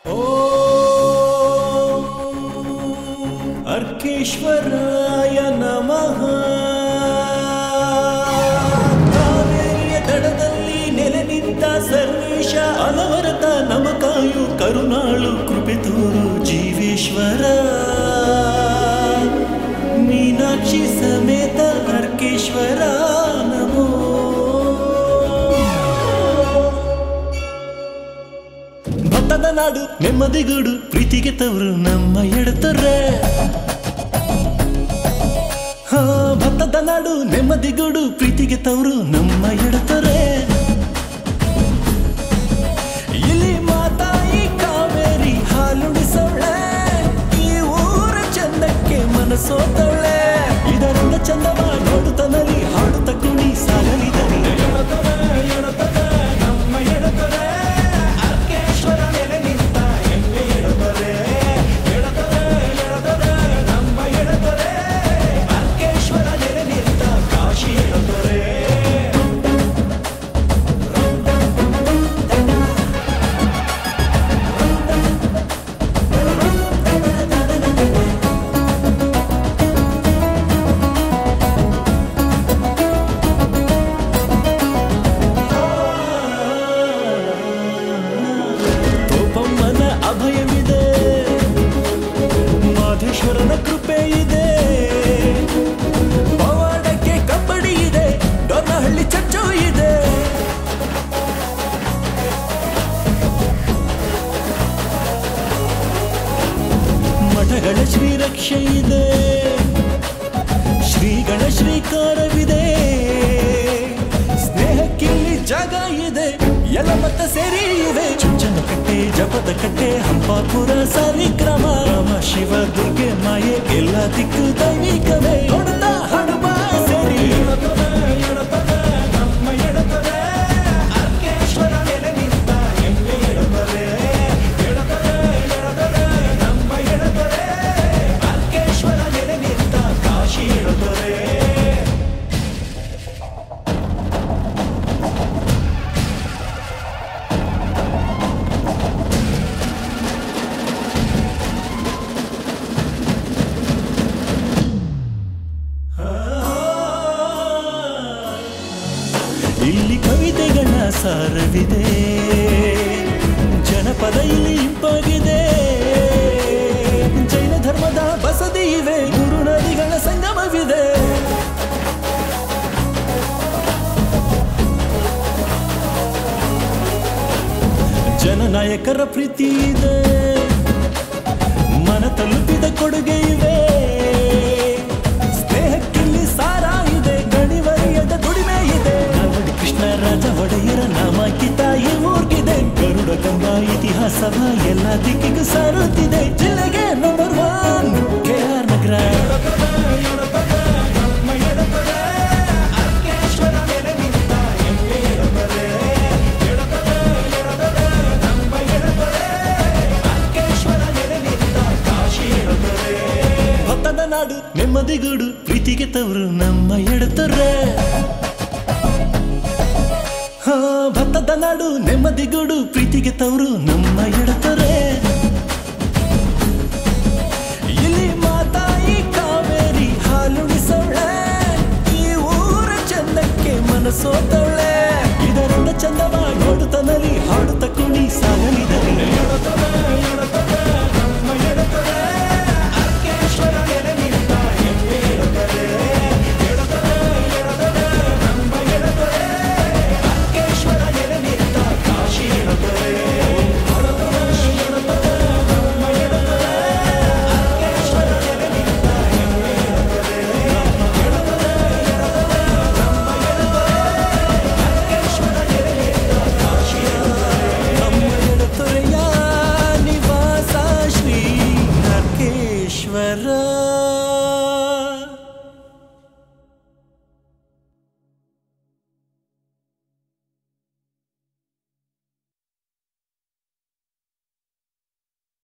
ಅರ್ಕೇಶ್ವರಾಯ ನಮಃ ಕಾವೇರಿಯ ದಡದಲ್ಲಿ ನೆಲೆ ನಿಂತ ಸರ್ವೇಶ ಅನವರತ ನಮ ಕಾಯು ಕರುಣಾಳು ಕೃಪೆ ತೋರು ಜೀವೇಶ್ವರ ಮೀನಾಕ್ಷಿ ಸಮೇತ ಅರ್ಕೇಶ್ವರ ನಮೋ ಭತ್ತದ ನಾಡು ನೆಮ್ಮದಿಗೂಡು ಪ್ರೀತಿಗೆ ತವರು ನಮ್ಮ ಎಡತರೆ ಹಾ ಭತ್ತದ ನಾಡು ನೆಮ್ಮದಿಗೂಡು ಪ್ರೀತಿಗೆ ತವರು ನಮ್ಮ ಎಡತರೆ ಇಲ್ಲಿ ಮಾತಾಯಿ ಕಾವೇರಿ ಹಾಲುಡಿಸೋಳೆ ಈ ಊರ ಚಂದಕ್ಕೆ ಮನಸೋತವಳೆ ಇದರಿಂದ ಚಂದವ ನೋಡುತ್ತನಲ್ಲಿ ಹಾಡುತ್ತ ಕುಣಿ ಸಾಗಲಿದನಿ ನಮ್ಮ ಎಡತರೆ ಅರ್ಕೇಶ್ವರ ನೆಲೆ ನಿಂತ ಹೆಮ್ಮೆ ಎಡತರೆ ಎಡತರೆ ಎಡತರೆ ನಮ್ಮ ಎಡತರೆ ಅರ್ಕೇಶ್ವರ ನೆಲೆ ನಿಂತ ಕಾಶಿ ಎಡತರೆ ತೋಪಮ್ಮನ ಅಭಯವಿದೆ ಮಾಧೇಶ್ವರನ ಕೃಪೆ ಇದೆ ಪವಾಡಕ್ಕೆ ಕಬ್ಬಡಿ ಇದೆ ಡೊನ್ನಹಳ್ಳಿ ಚಚ್ಚು ಇದೆ ಮಠಗಳ ಶ್ರೀರಕ್ಷೆ ಇದೆ ಶ್ರೀಗಳ ಶ್ರೀಕಾರವಿದೆ ಸ್ನೇಹಕ್ಕಿಲ್ಲಿ ಜಾಗ ಇದೆ ಎಲ್ಲ ಮತ ಸೇರಿ ಇದೆ ಚುಂಚನ ಕಟ್ಟೆ ಜಪದ ಕಟ್ಟೆ ಹಂಪಾಪುರ ಸಾಲಿಗ್ರಾಮ ರಾಮ ಶಿವ ದುರ್ಗೆ ಮಾಯೆ ಎಲ್ಲ ದಿಕ್ಕು ದೈವಿಕವೇ ನೋಡುತ್ತಾ ಹಣಬ ಸೇರಿ ನಮ್ಮ ಎಡತರೆ ಅರ್ಕೇಶ್ವರ ನೆಲೆ ನಿಂತ ಹೆಮ್ಮೆ ಎಡತರೆ ಎಡತರೆ ಎಡತರೆ ನಮ್ಮ ಎಡತರೆ ಅರ್ಕೇಶ್ವರ ನೆಲೆ ನಿಂತ ಕಾಶಿ ಎಡತರೆ ಇಲ್ಲಿ ಕವಿತೆಗಳ ಸಾರವಿದೆ ಜನಪದ ಇಲ್ಲಿ ಇಂಪಾಗಿದೆ ಜೈನ ಧರ್ಮದ ಬಸದಿ ಇವೆ ಮೂರು ನದಿಗಳ ಸಂಗಮವಿದೆ ಜನನಾಯಕರ ಪ್ರೀತಿ ಇದೆ ಮನ ತಲುಪಿದ ಕೊಡುಗೆ ಇವೆ ಸ್ನೇಹಕ್ಕಿಲ್ಲಿ ಸಾರ ಇದೆ ಗಣಿವರಿಯದ ದುಡಿಮೆ ಇದೆ ನಾಲ್ವಡಿ ಕೃಷ್ಣ ರಾಜ ಒಡೆಯರ ನಾಮಾಂಕಿತ ಈ ಊರ್ಗಿದೆ ಗರುಡ ಗಂಬ ಇತಿಹಾಸವ ಎಲ್ಲ ದಿಕ್ಕಿಗೂ ಸಾರುತ್ತಿದೆ ಜಿಲ್ಲೆಗೆ number one K R Nagar ಭತ್ತದ ನಾಡು ನೆಮ್ಮದಿಗೂಡು ಪ್ರೀತಿಗೆ ತವರು ನಮ್ಮ ಎಡತರೆ ಹಾ ಭತ್ತದ ನಾಡು ನೆಮ್ಮದಿಗೂಡು ಪ್ರೀತಿಗೆ ತವರು ನಮ್ಮ ಎಡತರೆ ಇಲ್ಲಿ ಮಾತಾಯಿ ಕಾವೇರಿ ಹಾಲುಣಿಸೋಳೆ ಈ ಊರ ಚಂದಕ್ಕೆ ಮನಸೋತವಳೆ ಇದರಿಂದ ಚಂದವ ನೋಡುತ್ತನಲ್ಲಿ ಹಾಡುತ್ತ ಕುಣಿ ಸಾಗಲಿದಲ್ಲಿ ಅರ್ಕೇಶ್ವರ ನೆಲೆ ನಿಂತ ಹೆಮ್ಮೆ ಎಡತರೆ ಎಡತರೆ ಎಡತರೆ ನಮ್ಮ ಎಡತರೆ ಅರ್ಕೇಶ್ವರ ನೆಲೆ ನಿಂತ ಕಾಶಿ ಎಡತರೆ ನಮ್ಮ ಎಡತೊರೆಯ ನಿವಾಸ ಶ್ರೀ ನರ್ಕೇಶ್ವರ